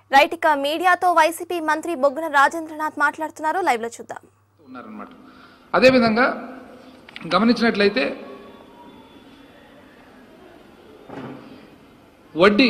right ఇక మీడియాతో YCP మంత్రి బొగ్గన రాజేంద్రనాథ్ మాట్లాడుతున్నారు లైవ్ లో చూద్దాం ఉన్నారనమాట అదేవిధంగా గమనించినట్లయితే వడ్డీ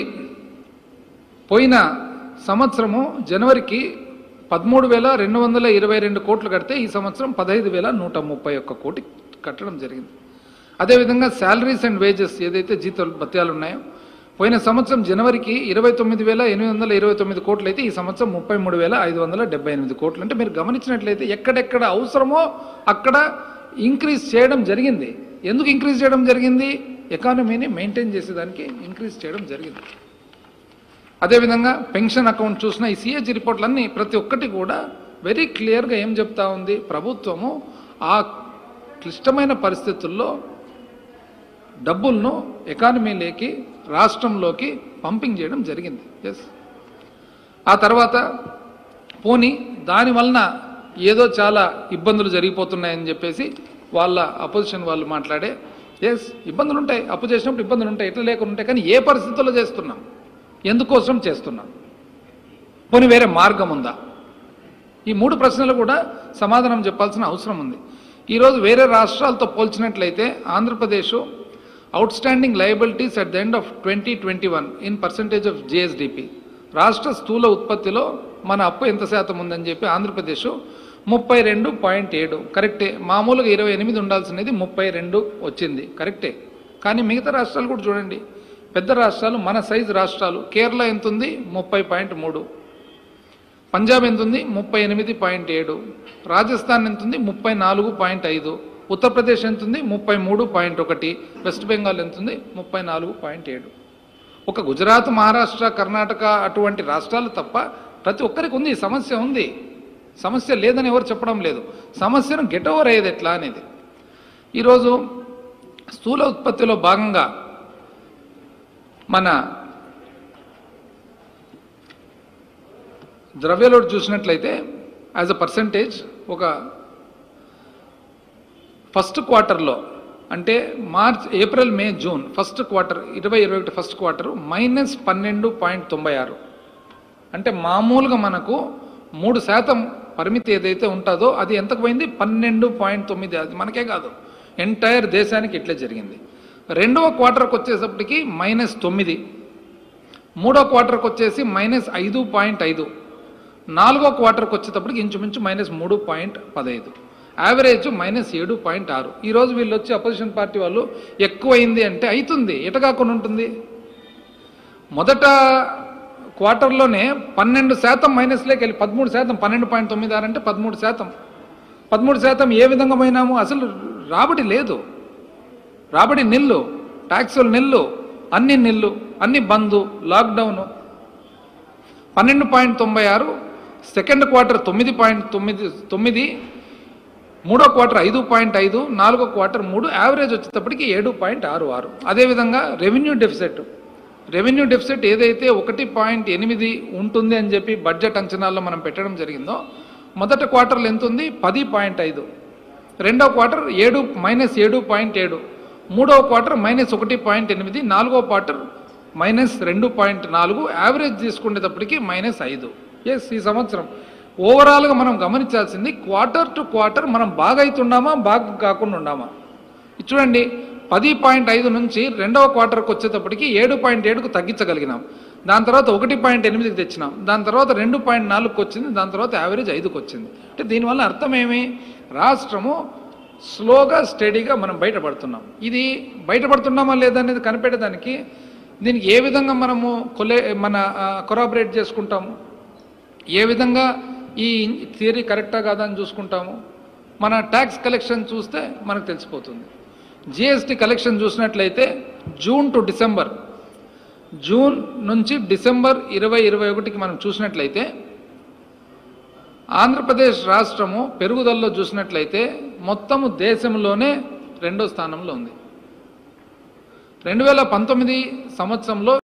పోయిన సంవత్సరము జనవరికి పదమూడు వేల రెండు వందల ఇరవై రెండు కోట్లు కడితే ఈ సంవత్సరం పదహైదు వేల నూట ముప్పై ఒక్క కోటి కట్టడం జరిగింది అదేవిధంగా శాలరీస్ అండ్ వేజెస్ ఏదైతే జీతాలు భత్యాలు ఉన్నాయో పోయిన సంవత్సరం జనవరికి ఇరవై తొమ్మిది వేల ఎనిమిది వందల ఇరవై తొమ్మిది కోట్లు అయితే ఈ సంవత్సరం ముప్పై మూడు వేల ఐదు వందల డెబ్బై ఎనిమిది కోట్లు అంటే మీరు గమనించినట్లయితే ఎక్కడెక్కడ అవసరమో అక్కడ ఇంక్రీజ్ చేయడం జరిగింది ఎందుకు ఇంక్రీజ్ చేయడం జరిగింది ఎకానమీని మెయింటైన్ చేసేదానికి ఇంక్రీజ్ చేయడం జరిగింది అదేవిధంగా పెన్షన్ అకౌంట్ చూసిన ఈ సిఏజీ రిపోర్ట్లన్నీ ప్రతి ఒక్కటి కూడా వెరీ క్లియర్గా ఏం చెప్తా ఉంది ప్రభుత్వము ఆ క్లిష్టమైన పరిస్థితుల్లో డబ్బులను ఎకానమీలోకి రాష్ట్రంలోకి పంపింగ్ చేయడం జరిగింది ఎస్ ఆ తర్వాత పోని దాని వలన ఏదో చాలా ఇబ్బందులు జరిగిపోతున్నాయని చెప్పేసి వాళ్ళ అపోజిషన్ వాళ్ళు మాట్లాడే ఎస్ ఇబ్బందులు ఉంటాయి అప్పు చేసినప్పుడు ఇబ్బందులు ఉంటాయి ఎట్లా లేకుండా ఉంటాయి కానీ ఏ పరిస్థితుల్లో చేస్తున్నాం ఎందుకోసం చేస్తున్నాం పోనీ వేరే మార్గం ఉందా ఈ మూడు ప్రశ్నలు కూడా సమాధానం చెప్పాల్సిన అవసరం ఉంది ఈరోజు వేరే రాష్ట్రాలతో పోల్చినట్లయితే Andhra Pradesh outstanding liabilities at the end of twenty twenty one in percentage of GSDP రాష్ట్ర స్థూల ఉత్పత్తిలో మన అప్పు ఎంత శాతం ఉందని చెప్పి ఆంధ్రప్రదేశ్ ముప్పై రెండు పాయింట్ ఏడు కరెక్టే మామూలుగా ఇరవై ఎనిమిది ఉండాల్సినది ముప్పై రెండు వచ్చింది కరెక్టే కానీ మిగతా రాష్ట్రాలు కూడా చూడండి పెద్ద రాష్ట్రాలు మన సైజు రాష్ట్రాలు కేరళ ఎంత ఉంది ముప్పై పాయింట్ మూడు పంజాబ్ ఎంత ఉంది ముప్పై ఎనిమిది పాయింట్ ఏడు రాజస్థాన్ ఎంత ఉంది ముప్పై నాలుగు పాయింట్ ఐదు ఉత్తరప్రదేశ్ ఎంత ఉంది ముప్పై మూడు పాయింట్ ఒకటి వెస్ట్ బెంగాల్ ఎంత ఉంది ముప్పై నాలుగు పాయింట్ ఏడు ఒక గుజరాత్ మహారాష్ట్ర కర్ణాటక అటువంటి రాష్ట్రాలు తప్ప ప్రతి ఒక్కరికి ఉంది సమస్య ఉంది సమస్య లేదని ఎవరు చెప్పడం లేదు సమస్యను గెట్ ఓవర్ అయ్యేది ఎట్లా అనేది ఈరోజు స్థూల ఉత్పత్తిలో భాగంగా మన ద్రవ్యలోడ్ చూసినట్లయితే యాజ్ అ పర్సంటేజ్ ఒక ఫస్ట్ క్వార్టర్లో అంటే March April May June first quarter ఇరవై ఇరవై ఒకటి ఫస్ట్ క్వార్టర్ మైనస్ పన్నెండు పాయింట్ తొంభై ఆరు అంటే మామూలుగా మనకు మూడు శాతం పరిమితి ఏదైతే ఉంటుందో అది ఎంతకు పోయింది పన్నెండు పాయింట్ తొమ్మిది అది మనకే కాదు ఎంటైర్ దేశానికి ఇట్లే జరిగింది రెండవ క్వార్టర్కి వచ్చేసప్పటికి మైనస్ తొమ్మిది మూడో క్వార్టర్కి వచ్చేసి మైనస్ ఐదు పాయింట్ ఐదు నాలుగో క్వార్టర్కి వచ్చేటప్పటికి ఇంచుమించు మైనస్ మూడు పాయింట్ పదహైదు యావరేజ్ మైనస్ ఏడు పాయింట్ ఆరు ఈరోజు వీళ్ళు వచ్చి అపోజిషన్ పార్టీ వాళ్ళు ఎక్కువైంది అంటే అవుతుంది ఎట కాకుండా ఉంటుంది మొదట క్వార్టర్లోనే పన్నెండు శాతం మైనస్లోకి వెళ్ళి పదమూడు శాతం పన్నెండు పాయింట్ తొమ్మిది ఆరు అంటే పదమూడు శాతం పదమూడు శాతం ఏ విధంగా పోయినాము అసలు రాబడి లేదు రాబడి నిల్లు ట్యాక్సులు నిల్లు అన్ని నిల్లు అన్ని బంద్ లాక్డౌను పన్నెండు పాయింట్ తొంభై ఆరు సెకండ్ క్వార్టర్ తొమ్మిది పాయింట్ తొమ్మిది తొమ్మిది మూడో క్వార్టర్ ఐదు పాయింట్ ఐదు నాలుగో క్వార్టర్ మూడు యావరేజ్ వచ్చేటప్పటికి ఏడు పాయింట్ ఆరు ఆరు అదేవిధంగా రెవెన్యూ డెఫిసిట్ రెవెన్యూ డెఫిసిట్ ఏదైతే ఒకటి పాయింట్ ఎనిమిది ఉంటుంది అని చెప్పి బడ్జెట్ అంచనాల్లో మనం పెట్టడం జరిగిందో మొదట క్వార్టర్లో ఎంత ఉంది పది పాయింట్ ఐదు రెండో క్వార్టర్ ఏడు మైనస్ ఏడు పాయింట్ ఏడు మూడో క్వార్టర్ మైనస్ ఒకటి పాయింట్ ఎనిమిది నాలుగో క్వార్టర్ మైనస్ రెండు పాయింట్ నాలుగు యావరేజ్ తీసుకునేటప్పటికి మైనస్ ఐదు ఎస్ ఈ సంవత్సరం ఓవరాల్గా మనం గమనించాల్సింది క్వార్టర్ టు క్వార్టర్ మనం బాగా అవుతున్నామా బాగా కాకుండా ఉన్నామా ఇది చూడండి పది పాయింట్ ఐదు నుంచి రెండవ క్వార్టర్కి వచ్చేటప్పటికి ఏడు పాయింట్ ఏడుకు తగ్గించగలిగినాం దాని తర్వాత ఒకటి పాయింట్ ఎనిమిదికి తెచ్చినాం దాని తర్వాత రెండు పాయింట్ నాలుగుకి వచ్చింది దాని తర్వాత యావరేజ్ ఐదుకి వచ్చింది అంటే దీనివల్ల అర్థం ఏమి రాష్ట్రము స్లోగా స్టడీగా మనం బయటపడుతున్నాం ఇది బయటపడుతున్నామా లేదా అనేది కనిపెట్టడానికి దీనికి ఏ విధంగా మనము కొలే మన కొరాబరేట్ చేసుకుంటాము ఏ విధంగా ఈ థియరీ కరెక్టా కాదా అని చూసుకుంటాము మన ట్యాక్స్ కలెక్షన్ చూస్తే మనకు తెలిసిపోతుంది జిఎస్టీ కలెక్షన్ చూసినట్లయితే జూన్ టు డిసెంబర్ జూన్ నుంచి డిసెంబర్ ఇరవై ఇరవై ఒకటికి మనం చూసినట్లయితే ఆంధ్రప్రదేశ్ రాష్ట్రము పెరుగుదలలో చూసినట్లయితే మొత్తము దేశంలోనే రెండో స్థానంలో ఉంది రెండు వేల పంతొమ్మిది సంవత్సరంలో